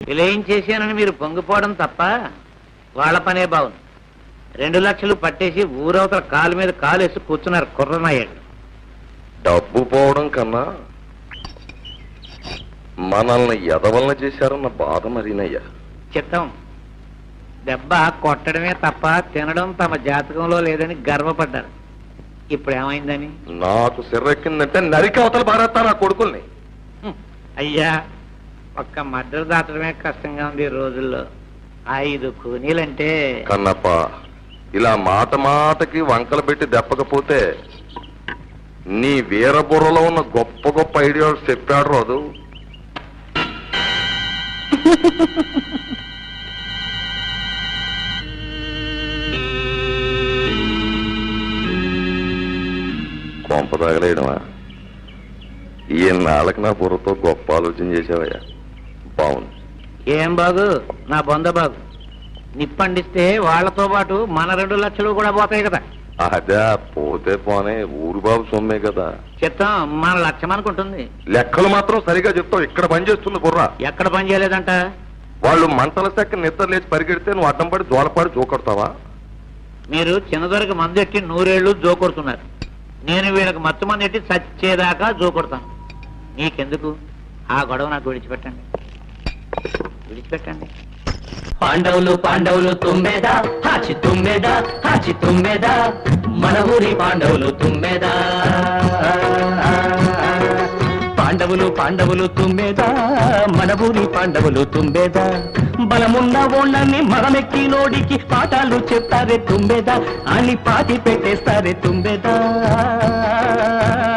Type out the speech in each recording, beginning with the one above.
విలయం చేశానని మీరు పొంగిపోవడం తప్ప వాళ్ళ పనే బాగుంది రెండు లక్షలు పట్టేసి ఊరవతల కాలు మీద కాలు వేసి కూర్చున్నారు కుర్రనాయుడు డబ్బు పోవడం కన్నా మనల్ని ఎదవలన చేశారన్న బాధ మరీనయ్యా చిత్తం దెబ్బ కొట్టడమే తప్ప తినడం తమ జాతకంలో లేదని గర్వపడ్డారు ఇప్పుడు ఏమైందని నాకు సిర్రెక్కిందంటే నరికి అవతల పారేస్తా నా కొడుకుల్ని హ్మ్. అయ్యా ఒక్క మద్దతు దాటడమే కష్టంగా ఉంది ఈ రోజుల్లో ఐదు కూనీలంటే కన్నప్ప ఇలా మాట మాటకి వంకలు పెట్టి దెప్పకపోతే నీ వీరబుర్రలో ఉన్న గొప్ప గొప్ప ఐడియాలు చెప్పాడు రాదు కొంప తగలేయడమా ఈ నాళ్ళకి నా బుర్రతో గొప్ప ఆలోచన చేసావయ్యా బాగుంది ఏం బాగు నా బొంద బాగు నిప్పండిస్తే వాళ్ళతో పాటు మన రెండు లక్షలు కూడా పోతాయి కదా అదే పోతే పోనే ఊరు బాబు సొమ్మే కదా చిత్తం మన లక్ష్యం అనుకుంటుంది లెక్కలు మాత్రం సరిగా చెప్తావు ఇక్కడ పని చేస్తుంది బుర్రా ఎక్కడ పని చేయలేదంట వాళ్ళు మంటల సెక్క నిద్ర లేచి పరిగెడితే నువ్వు అడ్డం పడి జోలపాడి జోకొడతావా మీరు చిన్నదొరకు మందు ఎట్టి నూరేళ్లు జోకొడుతున్నారు నేను వీళ్ళకి మత్తు మంది ఎట్టి చచ్చేదాకా జోకొడతాను నీకెందుకు ఆ గొడవ నాకు విడిచిపెట్టండి విడిచిపెట్టండి పాండవులు పాండవులు తుమ్మెద హాచి తుమ్మెద హాచి తుమ్మెద మన ఊరి పాండవులు తుమ్మెద పాండవులు పాండవులు తుమ్మెద మన ఊరి పాండవులు తుమ్మెద బలమున్న ఓళ్ళని మగమెక్కి నోడికి పాఠాలు చెప్తారే తుమ్మెద అని పాతి పెట్టేస్తారే తుమ్మెద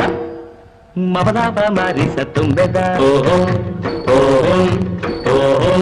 మమదాబ మారిస తుంబెద ఓహో ఓహో ఓహో